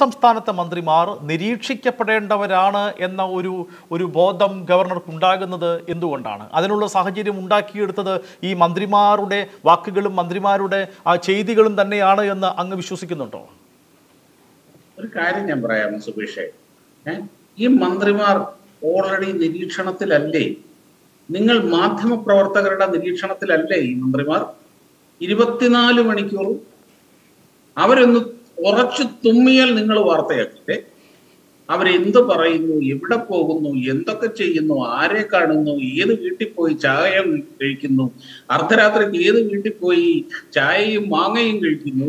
സംസ്ഥാനത്തെ മന്ത്രിമാർ നിരീക്ഷിക്കപ്പെടേണ്ടവരാണ് എന്ന ഒരു ഒരു ബോധം ഗവർണർക്ക് ഉണ്ടാകുന്നത് എന്തുകൊണ്ടാണ് അതിനുള്ള സാഹചര്യം ഉണ്ടാക്കിയെടുത്തത് ഈ മന്ത്രിമാരുടെ വാക്കുകളും മന്ത്രിമാരുടെ ആ ചെയ്തികളും തന്നെയാണ് എന്ന് അങ്ങ് വിശ്വസിക്കുന്നുണ്ടോ ഒരു കാര്യം ഞാൻ പറയാം സുബീഷേ ഏ? ഈ മന്ത്രിമാർ ഓൾറെഡി നിരീക്ഷണത്തിലല്ലേ നിങ്ങൾ മാധ്യമ പ്രവർത്തകരുടെ നിരീക്ഷണത്തിലല്ലേ ഈ മന്ത്രിമാർ ഇരുപത്തിനാല് മണിക്കൂറും അവരൊന്ന് ഉറച്ചു തുമ്മിയാൽ നിങ്ങൾ വാർത്തയാക്കില്ലേ അവരെന്ത് പറയുന്നു എവിടെ പോകുന്നു എന്തൊക്കെ ചെയ്യുന്നു ആരെ കാണുന്നു ഏത് വീട്ടിൽ പോയി ചായ കഴിക്കുന്നു അർദ്ധരാത്രിക്ക് ഏത് വീട്ടിൽ പോയി ചായയും മാങ്ങയും കഴിക്കുന്നു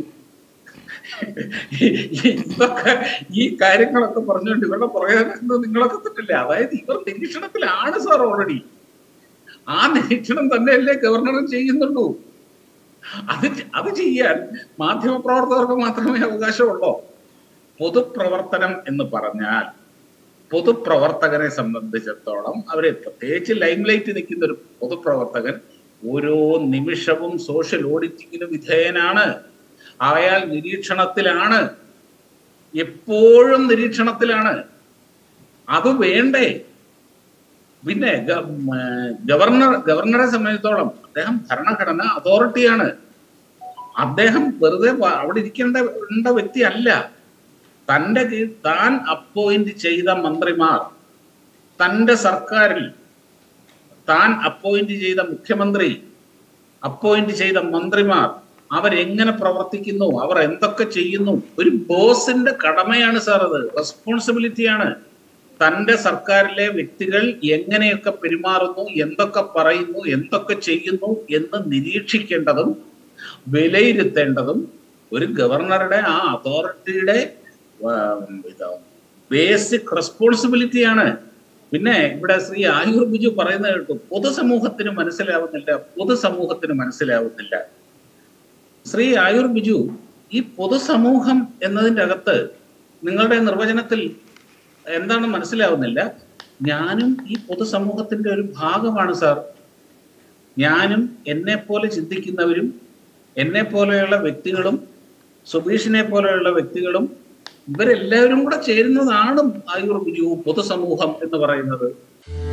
ഇതൊക്കെ ഈ കാര്യങ്ങളൊക്കെ പറഞ്ഞുകൊണ്ട് ഇവരുടെ പുറകെ നടക്കുന്നത് നിങ്ങളൊക്കെ തെറ്റില്ല അതായത് ഇവർ നിരീക്ഷണത്തിലാണ് സാർ ഓൾറെഡി ആ നിരീക്ഷണം തന്നെയല്ലേ ഗവർണറും ചെയ്യുന്നുള്ളൂ അത് ചെ- അത് ചെയ്യാൻ മാധ്യമപ്രവർത്തകർക്ക് മാത്രമേ അവകാശമുള്ളൂ പൊതുപ്രവർത്തനം എന്ന് പറഞ്ഞാൽ പൊതുപ്രവർത്തകനെ സംബന്ധിച്ചിടത്തോളം അവരെ പ്രത്യേകിച്ച് ലൈംലൈറ്റ് നിൽക്കുന്ന ഒരു പൊതുപ്രവർത്തകൻ ഓരോ നിമിഷവും സോഷ്യൽ ഓഡിറ്റിങ്ങിന് വിധേയനാണ് അയാൾ നിരീക്ഷണത്തിലാണ് എപ്പോഴും നിരീക്ഷണത്തിലാണ് അത് വേണ്ടേ പിന്നെ ഗ- ഉം, ഏ, ഗവർണർ ഗവർണറെ സംബന്ധിച്ചിടത്തോളം അദ്ദേഹം ഭരണഘടന അതോറിറ്റിയാണ് അദ്ദേഹം വെറുതെ വ- അവിടെ ഇരിക്കേണ്ട ഉണ്ട വ്യക്തി അല്ല തന്റെ കീഴിൽ താൻ അപ്പോയിന്റ് ചെയ്ത മന്ത്രിമാർ തന്റെ സർക്കാരിൽ താൻ അപ്പോയിന്റ് ചെയ്ത മുഖ്യമന്ത്രി അപ്പോയിന്റ് ചെയ്ത മന്ത്രിമാർ അവരെങ്ങനെ പ്രവർത്തിക്കുന്നു അവർ എന്തൊക്കെ ചെയ്യുന്നു ഒരു ബോസിന്റെ കടമയാണ് സാർ അത് റെസ്പോൺസിബിലിറ്റിയാണ് തന്റെ സർക്കാരിലെ വ്യക്തികൾ എങ്ങനെയൊക്കെ പെരുമാറുന്നു എന്തൊക്കെ പറയുന്നു എന്തൊക്കെ ചെയ്യുന്നു എന്ന് നിരീക്ഷിക്കേണ്ടതും വിലയിരുത്തേണ്ടതും ഒരു ഗവർണറുടെ ആ അതോറിറ്റിയുടെ ബേസിക് റെസ്പോൺസിബിലിറ്റിയാണ് പിന്നെ ഇവിടെ ശ്രീ ആയൂർ ബിജു പറയുന്നത് കേട്ടു പൊതുസമൂഹത്തിന് മനസ്സിലാവുന്നില്ല പൊതുസമൂഹത്തിന് മനസ്സിലാവുന്നില്ല ശ്രീ ആയൂർ ബിജു ഈ പൊതുസമൂഹം എന്നതിൻ്റെ അകത്ത് നിങ്ങളുടെ നിർവചനത്തിൽ എന്താണ് മനസ്സിലാവുന്നില്ല ഞാനും ഈ പൊതുസമൂഹത്തിന്റെ ഒരു ഭാഗമാണ് സാർ ഞാനും എന്നെ പോലെ ചിന്തിക്കുന്നവരും എന്നെ പോലെയുള്ള വ്യക്തികളും സുബീഷിനെ പോലെയുള്ള വ്യക്തികളും ഇവരെല്ലാവരും കൂടെ ചേരുന്നതാണ് ആയുർ ബിജു പൊതുസമൂഹം എന്ന് പറയുന്നത്